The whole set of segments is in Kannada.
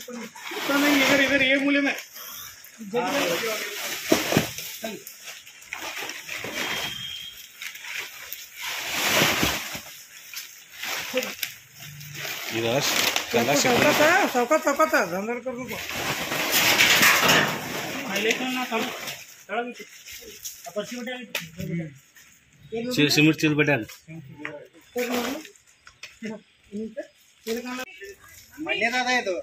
इधर इधर ये मूल्य में चौकाचा चौकात चौकाचा धंदा करू नको ಸಿಮೆಂಟ್ ಚೀಲ ಬಡ್ಯಾನ ಮಂಡ್ಯದ ಇದು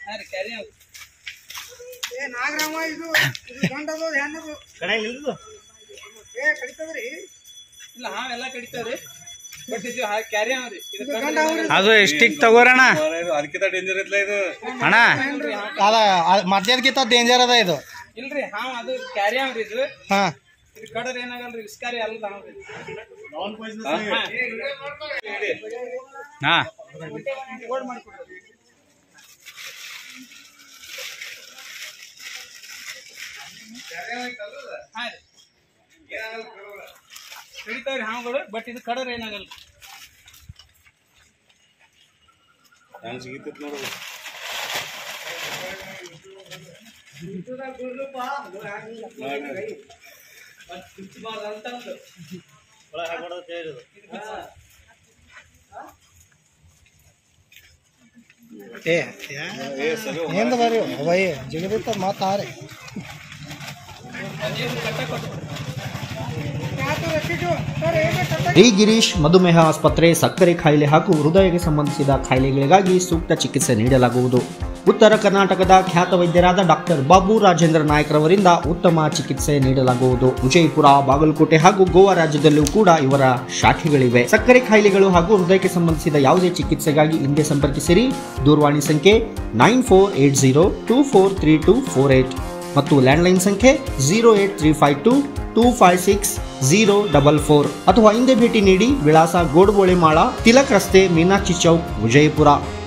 ಏ ನಾಗರಾಮ ಇದು ಇದು ಗಂಡದು ಹೆಣ್ಣದು ಕಡೆ ನಿಲ್ದು ಏ ಕಡಿತದ್ರಿ ಇಲ್ಲ ಹಾವೆಲ್ಲ ಕಡಿತಾವ್ರಿ ಬಟ್ ಇದು ಕ್ಯಾರಿ ಅವ್ರಿ ಇದು ಇದು ಗಂಡ ಅವ್ರಿ ಅದು ಸ್ಟಿಕ್ ತಗೋರಣ ಅದಕ್ಕಿಂತ ಡೇಂಜರ್ ಐತ್ಲ ಇದು ಅಣ್ಣ ಅದ ಮದ್ಯದಕ್ಕಿಂತ ಡೇಂಜರ್ ಅದ ಇದು ಇಲ್ರಿ ಹಾವ್ ಅದು ಕ್ಯಾರಿ ಅವ್ರಿ ಇದು ಹಾ ಇದು ಕಡರ್ ಏನಾಗಲ್ರಿ ವಿಸ್ಕಾರಿ ಅಲ್ಲ ಹಾವ್ರಿ ಹಾ ಗೋಲ್ಡ್ ಮಾಡ್ಕೊಡ್ರಿ ಹಾ ರೀ ಕಡಿತಾವ್ರಿ ಹಾವುಗಳು ಬಟ್ ಇದು ಕಡರ್ ಏನಾಗಲ್ಲ ಹೆಂಗ್ ಸಿಗಿತೈತ್ ನೋಡು ಏ ಏನ್ ಬರೀ ಅವೈ ಜಿಗದಿತ್ತ ಮಾತಾರೆ ಡಿ ಗಿರೀಶ್ ಮಧುಮೇಹ ಆಸ್ಪತ್ರೆ ಸಕ್ಕರೆ ಕಾಯಿಲೆ ಹಾಗೂ ಹೃದಯಕ್ಕೆ ಸಂಬಂಧಿಸಿದ ಕಾಯಿಲೆಗಳಿಗಾಗಿ ಸೂಕ್ತ ಚಿಕಿತ್ಸೆ ನೀಡಲಾಗುವುದು ಉತ್ತರ ಕರ್ನಾಟಕದ ಖ್ಯಾತ ವೈದ್ಯರಾದ ಡಾಕ್ಟರ್ ಬಾಬು ರಾಜೇಂದ್ರ ನಾಯ್ಕರವರಿಂದ ಉತ್ತಮ ಚಿಕಿತ್ಸೆ ನೀಡಲಾಗುವುದು ವಿಜಯಪುರ ಬಾಗಲಕೋಟೆ ಹಾಗೂ ಗೋವಾ ರಾಜ್ಯದಲ್ಲೂ ಕೂಡ ಇವರ ಶಾಖೆಗಳಿವೆ ಸಕ್ಕರೆ ಕಾಯಿಲೆಗಳು ಹಾಗೂ ಹೃದಯಕ್ಕೆ ಸಂಬಂಧಿಸಿದ ಯಾವುದೇ ಚಿಕಿತ್ಸೆಗಾಗಿ ಹಿಂದೆ ಸಂಪರ್ಕಿಸಿರಿ ದೂರವಾಣಿ ಸಂಖ್ಯೆ nine four eight zero two four three two four eight ಮತ್ತು ಲ್ಯಾಂಡ್ಲೈನ್ ಸಂಖ್ಯೆ zero eight three five two two five six zero double four ಅಥವಾ ಹಿಂದೆ ಭೇಟಿ ನೀಡಿ ವಿಳಾಸ ಗೋಡ್ಬೋಳೆಮಾಳ ತಿಲಕ್ ರಸ್ತೆ ಮೀನಾಕ್ಷಿ ಚೌಕ್ ವಿಜಯಪುರ